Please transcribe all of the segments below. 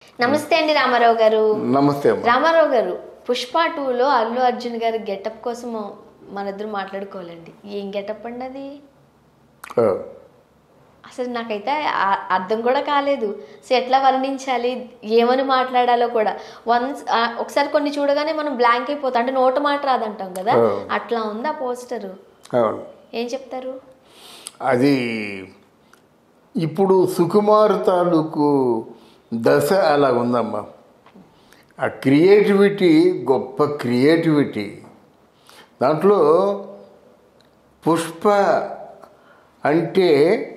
నమస్తే అండి రామారావు గారు నమస్తే అమ్మా రామారావు గారు పుష్ప టూలో అల్లు అర్జున్ గారి గెటప్ కోసం మన ఇద్దరు మాట్లాడుకోవాలండి ఏం గెటప్ అండి అది ఆ, అసలు నాకైతే ఆ- అర్థం కూడా కాలేదు సో ఎట్లా వర్ణించాలి ఏమని మాట్లాడాలో కూడా వన్స్ ఒకసారి కొన్ని చూడగానే మనం బ్లాంక్ అయిపోతాం అంటే నోట మాట రాదంటాం కదా ఆ. అట్లా ఉంది ఆ పోస్టరు అవును ఏం చెప్తారు అది ఇప్పుడు సుకుమార్ తాలూకు దశ అలా ఉందమ్మా ఆ క్రియేటివిటీ గొప్ప క్రియేటివిటీ దాంట్లో పుష్ప అంటే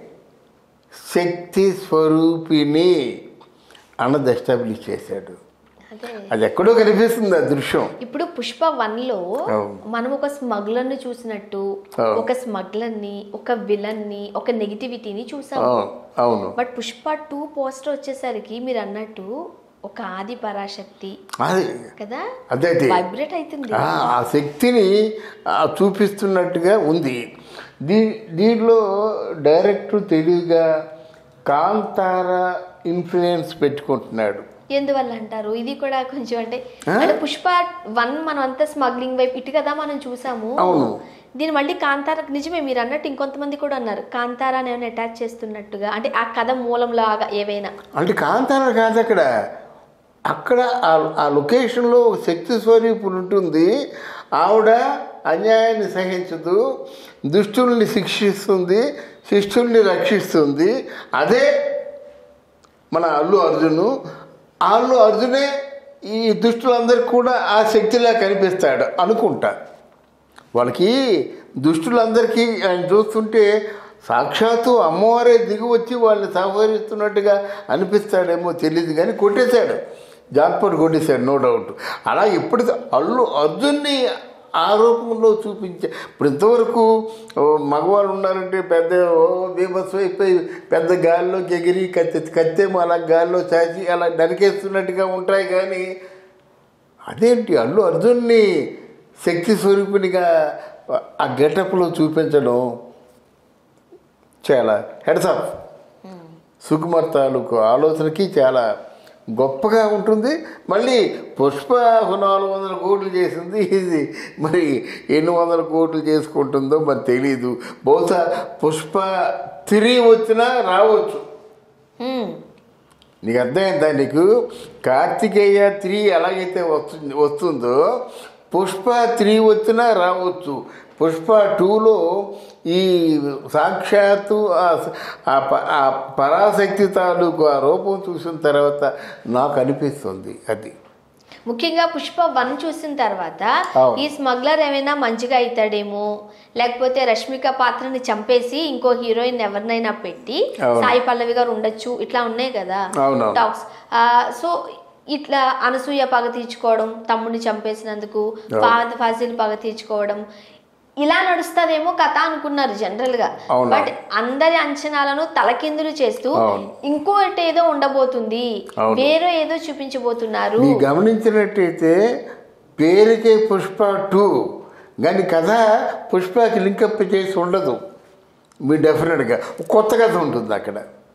శక్తి స్వరూపిణి అన్నది ఎస్టాబ్లిష్ చేశాడు అదే అది ఎక్కడో కనిపిస్తుంది ఆ దృశ్యం ఇప్పుడు పుష్ప వన్ లో అవును. మనం ఒక స్మగ్లర్ ని చూసినట్టు అవును. ఒక స్మగ్లర్ ని ఒక విలన్ ని ఒక నెగిటివిటీని చూసాం అవును అవును బట్ పుష్ప టూ పోస్టర్ వచ్చేసరికి మీరు అన్నట్టు ఒక ఆది పరాశక్తి అది కదా అదే అదే వైబ్రేట్ అవుతుంది ఆ ఆ శక్తిని ఆ, చూపిస్తున్నట్టుగా ఉంది దీ దీంట్లో డైరెక్టర్ తెలివిగా కాంతార ఇన్ఫ్లుయెన్స్ పెట్టుకుంటున్నాడు ఎందువల్ల అంటారు ఇది కూడా కొంచెం అంటే ఆ? అంటే పుష్ప వన్ మనం అంతా స్మగ్లింగ్ వైపు ఇటు కదా మనం చూసాము అవును. దీని మళ్ళీ కాంతార నిజమే మీరు అన్నట్టు ఇంకొంతమంది కూడా అన్నారు కాంతారాని ఏమైనా అటాచ్ చేస్తున్నట్టుగా అంటే ఆ కథ మూలం లాగా ఏవైనా అంటే కాంతార కాదు అక్కడ అక్కడ ఆ- ఆ లొకేషన్లో ఒక శక్తి స్వరూపులు ఉంటుంది ఆవిడ అన్యాయాన్ని సహించదు దుష్టుల్ని శిక్షిస్తుంది శిష్టుల్ని రక్షిస్తుంది అదే మన అల్లు అర్జును ఆ అల్లు అర్జునే ఈ దుష్టులందరికీ కూడా ఆ శక్తిలా కనిపిస్తాడు అనుకుంటా వాళ్ళకి దుష్టులందరికీ ఆయన చూస్తుంటే సాక్షాత్తు అమ్మవారే దిగి వచ్చి వాళ్ళని సంహరిస్తున్నట్టుగా అనిపిస్తాడేమో తెలియదు కానీ కొట్టేశాడు జాక్పాట్ కొట్టేశాడు నో డౌట్ అలా ఎప్పుడు అల్లు అర్జున్ని ఆ రూపంలో చూపించే ఇప్పుడు ఇంతవరకు ఓ మగవాళ్ళు ఉన్నారంటే పెద్ద ఓ బీభత్సం అయిపోయి పెద్ద గాలిలోకి ఎగిరి కత్తి కత్తేమో అలా గాల్లో చాచి అలా నరికేస్తున్నట్టుగా ఉంటాయి కానీ అదేంటి అల్లు అర్జున్ని శక్తి స్వరూపునిగా ఆ గెటప్లో చూపించడం చాలా హెడ్స్ ఆఫ్ సుకుమార్ తాలూకు ఆలోచనకి చాలా గొప్పగా ఉంటుంది మళ్ళీ పుష్ప నాలుగు వందల కోట్లు చేసింది ఇది మరి ఎన్ని వందల కోట్లు చేసుకుంటుందో మరి తెలియదు బహుశా పుష్ప త్రీ వచ్చినా రావచ్చు హ్మ్. నీకు అర్థమైందా నీకు కార్తికేయ త్రీ ఎలాగైతే వస్తుంది వస్తుందో పుష్ప త్రీ వచ్చినా రావచ్చు పుష్ప టూలో ఈ సాక్షాత్తు ఆ స- ఆ ప- ఆ పరాశక్తి తాలూకు ఆ రూపం చూసిన తర్వాత నాకు అనిపిస్తుంది అది ముఖ్యంగా పుష్ప వన్ చూసిన తర్వాత అవును. ఈ స్మగ్లర్ ఏమైనా మంచిగా అవుతాడేమో లేకపోతే రష్మిక పాత్రని చంపేసి ఇంకో హీరోయిన్ ఎవరినైనా పెట్టి అవును. సాయి పల్లవి గారు ఉండొచ్చు ఇట్లా ఉన్నాయి కదా అవునవును. టాక్స్ సో ఇట్లా అనసూయ పగ తీర్చుకోవడం తమ్ముడిని చంపేసినందుకు పాత ఫాజీలు పగ తీర్చుకోవడం ఇలా నడుస్తుందేమో కథ అనుకున్నారు జనరల్ గా అవును. బట్ అందరి అంచనాలను తలకిందులు చేస్తూ అవును. ఇంకోటి ఏదో ఉండబోతుంది అవును. వేరే ఏదో చూపించబోతున్నారు నీ గమనించినట్టయితే పేరుకే పుష్ప టూ కానీ కథ పుష్పకి లింకప్ చేసి ఉండదు మీ డెఫినెట్గా కొత్త కథ ఉంటుంది అక్కడ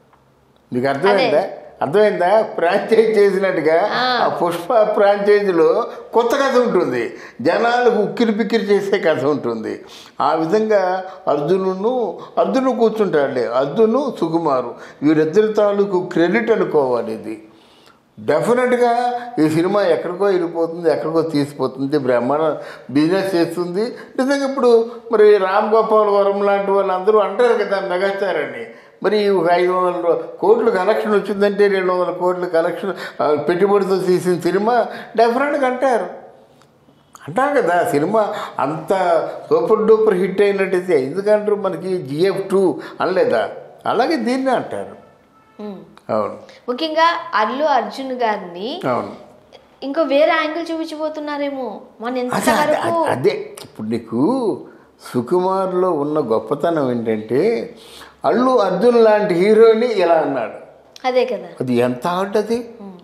మీకు అర్థమైందా అర్థమైందా ఫ్రాంచైజ్ చేసినట్టుగా ఆ పుష్ప ఫ్రాంచైజీలో కొత్త కథ ఉంటుంది జనాలకు ఉక్కిరి పిక్కిరి చేసే కథ ఉంటుంది ఆ విధంగా అర్జునును అర్జును కూర్చుంటాడులే అర్జును సుకుమారు వీరిద్దరి తాలూకు క్రెడిట్ అనుకోవాలి ఇది డెఫినెట్గా ఈ సినిమా ఎక్కడికో వెళ్ళిపోతుంది ఎక్కడికో తీసిపోతుంది బ్రహ్మాండ బిజినెస్ చేస్తుంది నిజంగా ఇప్పుడు మరి రామ్ గోపాల్ వరం లాంటి వాళ్ళందరూ అంటారు కదా మెగాస్టార్ అని మరి ఒక ఐదు వందల కోట్లు కలెక్షన్ వచ్చిందంటే రెండు వందల కోట్ల కలెక్షన్ ఆ, పెట్టుబడితో తీసిన సినిమా డెఫినెట్గా అంటారు అంటారు కదా సినిమా అంత సూపర్ డూపర్ హిట్ అయినట్టయితే ఎందుకంటారు మనకి జిఎఫ్ టూ అనలేదా అలాగే దీన్నే అంటారు ఉమ్. అవును ముఖ్యంగా అల్లు అర్జున్ గారిని అవును ఇంకో వేరే యాంగిల్ చూపించబోతున్నారేమో మన అదే అదే ఎంతవరకు అదే- అదే ఇప్పుడు నీకు సుకుమార్లో ఉన్న గొప్పతనం ఏంటంటే అల్లు అర్జున్ లాంటి హీరోని ఇలా అన్నాడు అదే కదా అది ఎంత హార్ట్ అది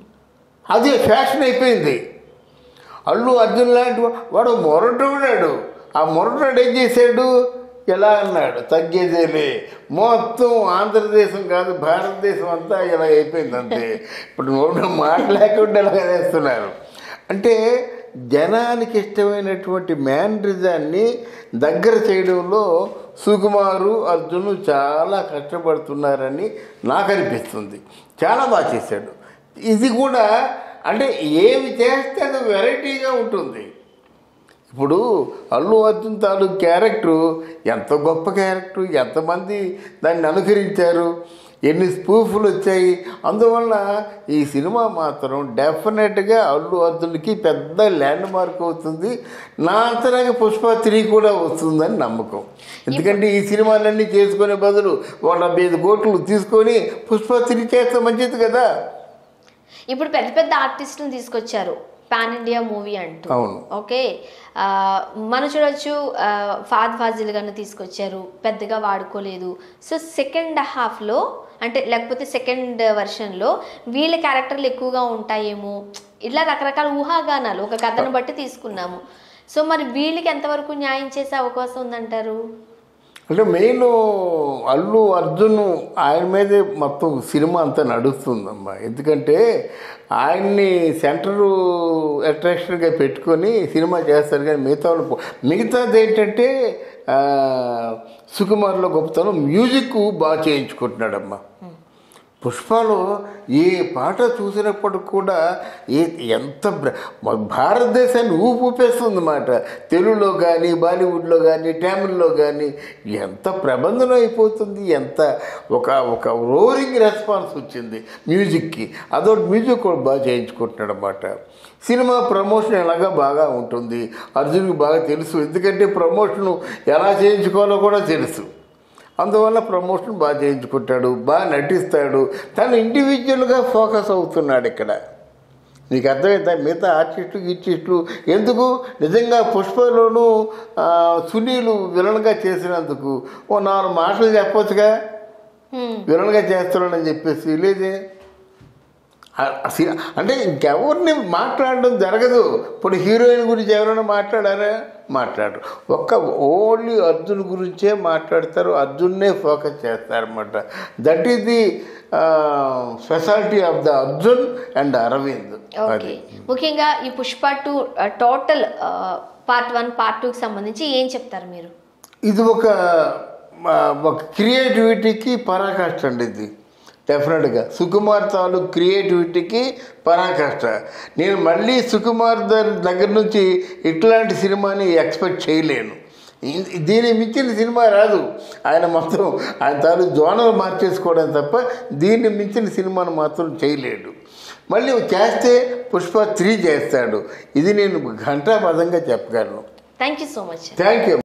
అదే ఫ్యాషన్ అయిపోయింది అల్లు అర్జున్ లాంటి వా- వాడు మొరటోడాడు ఆ మొరటోడు ఏం చేశాడు ఎలా అన్నాడు తగ్గేదేలే మొత్తం ఆంధ్రదేశం కాదు భారతదేశం అంతా ఇలా అయిపోయింది అంతే ఇప్పుడు నోట మాట్లాడకుండా ఇలా వేస్తున్నారు అంటే జనానికి ఇష్టమైనటువంటి మ్యానరిజాన్ని దగ్గర చేయడంలో సుకుమారు అర్జును చాలా కష్టపడుతున్నారని నాకు అనిపిస్తుంది చాలా బాగా చేశాడు ఇది కూడా అంటే ఏమి చేస్తే అది వెరైటీగా ఉంటుంది ఇప్పుడు అల్లు అర్జున్ తాలూకు క్యారెక్టరు ఎంత గొప్ప క్యారెక్టర్ ఎంతమంది దాన్ని అనుకరించారు ఎన్ని స్పూఫ్లు వచ్చాయి అందువల్ల ఈ సినిమా మాత్రం డెఫినెట్గా అల్లు అర్జున్కి పెద్ద ల్యాండ్ మార్క్ అవుతుంది నా అంతరాగా పుష్ప త్రీ కూడా వస్తుందని నమ్మకం ఎందుకంటే ఈ సినిమాలన్నీ చేసుకునే బదులు ఒక డెబ్బై ఐదు కోట్లు తీసుకొని పుష్ప త్రీ చేస్తే మంచిది కదా ఇప్పుడు పెద్ద పెద్ద ఆర్టిస్టులను తీసుకొచ్చారు పాన్ ఇండియా మూవీ అంటూ అవును. ఓకే ఆ, మనం చూడొచ్చు ఆ, ఫాద్ ఫాజిల్ గారిని తీసుకొచ్చారు పెద్దగా వాడుకోలేదు సో సెకండ్ హాఫ్లో అంటే లేకపోతే సెకండ్ వెర్షన్లో వీళ్ళ క్యారెక్టర్లు ఎక్కువగా ఉంటాయేమో ఇలా రకరకాల ఊహాగానాలు ఒక కథను బట్టి తీసుకున్నాము సో మరి వీళ్ళకి ఎంతవరకు న్యాయం చేసే అవకాశం ఉందంటారు అంటే మెయిన్ అల్లు అర్జున్ ఆయన మీదే మొత్తం సినిమా అంతా నడుస్తుందమ్మా ఎందుకంటే ఆయన్ని సెంటర్ అట్రాక్షన్గా పెట్టుకొని సినిమా చేస్తారు కానీ మిగతా వాళ్ళు పో- మిగతాది ఏంటంటే ఆ, సుకుమార్లో గొప్పతనం మ్యూజిక్ బాగా చేయించుకుంటున్నాడమ్మా పుష్పలో ఏ పాట చూసినప్పటికి కూడా ఏ ఎంత బ్ర- మ- భారతదేశాన్ని ఊపు ఊపేస్తుంది అన్నమాట తెలుగులో కానీ బాలీవుడ్లో కానీ తమిళ్లో కానీ ఎంత ప్రబంధనం అయిపోతుంది ఎంత ఒక ఒక రోరింగ్ రెస్పాన్స్ వచ్చింది మ్యూజిక్కి అదొకటి మ్యూజిక్ కూడా బాగా చేయించుకుంటున్నాడు అన్నమాట సినిమా ప్రమోషన్ ఎలాగా బాగా ఉంటుంది అర్జున్కి బాగా తెలుసు ఎందుకంటే ప్రమోషన్ ఎలా చేయించుకోవాలో కూడా తెలుసు అందువల్ల ప్రమోషన్ బాగా చేయించుకుంటాడు బాగా నటిస్తాడు తను ఇండివిజువల్గా ఫోకస్ అవుతున్నాడు ఇక్కడ నీకు అర్థమైందా మిగతా ఆర్టిస్టులు గిర్టిస్టులు ఎందుకు నిజంగా పుష్పలోను ఆ, సునీలు విలన్గా చేసినందుకు ఓ నాలుగు మాటలు చెప్పొచ్చుగా హ్మ్. విలన్గా చేస్తున్నాడని చెప్పేసి లేదే ఆ- ఆ సి- అంటే ఇంకెవరిని మాట్లాడడం జరగదు ఇప్పుడు హీరోయిన్ గురించి ఎవరైనా మాట్లాడారా మాట్లాడరు ఒక్క ఓన్లీ అర్జున్ గురించే మాట్లాడతారు అర్జున్నే ఫోకస్ చేస్తారన్నమాట that is the speciality of the Arjun and Aravind okay అది ముఖ్యంగా ఈ Pushpa two total part one part టూకి సంబంధించి ఏం చెప్తారు మీరు ఇది ఒక ఆ, ఒక క్రియేటివిటీకి పరాకాష్ట అండి ఇది డెఫినెట్గా సుకుమార్ తాలూకు క్రియేటివిటీకి పరాకాష్ట నేను మళ్ళీ సుకుమార్ దర్- దగ్గర నుంచి ఇట్లాంటి సినిమాని ఎక్స్పెక్ట్ చేయలేను ఇ- దీని మించిన సినిమా రాదు ఆయన మొత్తం ఆయన తాలూకు జోనల్ మార్చేసుకోవడం తప్ప దీన్ని మించిన సినిమాను మాత్రం చేయలేడు మళ్ళీ చేస్తే పుష్ప త్రీ చేస్తాడు ఇది నేను ఘంటాపదంగా చెప్పగలను thank you so much thank you